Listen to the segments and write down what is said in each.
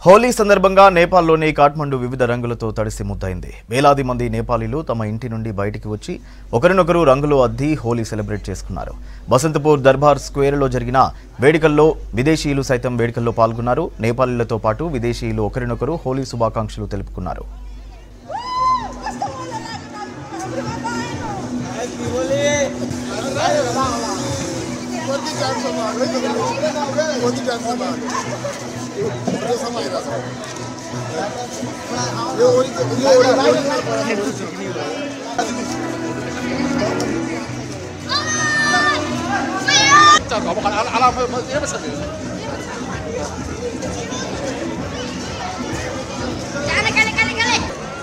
హోలీ సందర్భంగా నేపాల్లోని కాఠ్మండు వివిధ రంగులతో తడిసి ముద్దయింది వేలాది మంది నేపాలీలు తమ ఇంటి నుండి బయటికి వచ్చి ఒకరినొకరు రంగులు అద్ది హోలీ సెలబ్రేట్ చేసుకున్నారు బసంతపూర్ దర్బార్ స్క్వేర్లో జరిగిన వేడుకల్లో విదేశీయులు సైతం వేడుకల్లో పాల్గొన్నారు నేపాలీలతో పాటు విదేశీయులు ఒకరినొకరు హోలీ శుభాకాంక్షలు తెలుపుకున్నారు 搞不好阿拉阿拉没没也没吃的。 Kali kali kali kali.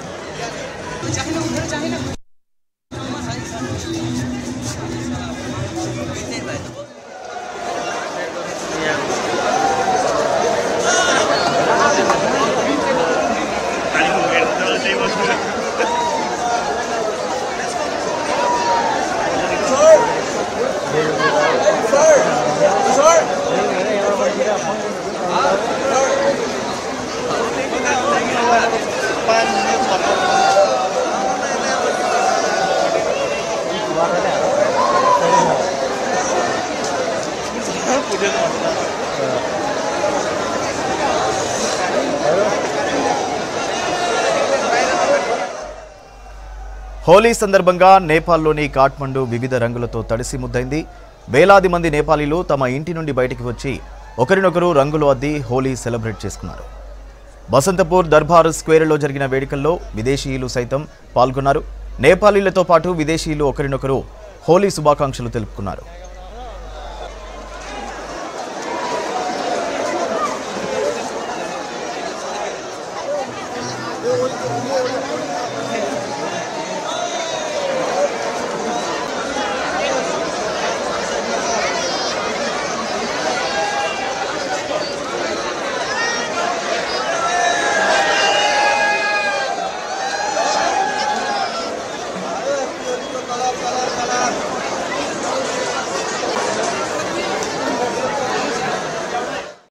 Holi సందర్భంగా నేపాల్లోని కాఠ్మండు వివిధ రంగులతో తడిసి ముద్దైంది వేలాది మంది నేపాలీలు తమ ఇంటి నుండి బయటికి వచ్చి ఒకరినొకరు రంగులు అద్ది హోలీ సెలబ్రేట్ చేసుకున్నారు బసంతపూర్ దర్బార్ స్క్వేర్లో జరిగిన వేడుకల్లో విదేశీయులు సైతం పాల్గొన్నారు నేపాలీలతో పాటు విదేశీయులు ఒకరినొకరు హోలీ శుభాకాంక్షలు తెలుపుకున్నారు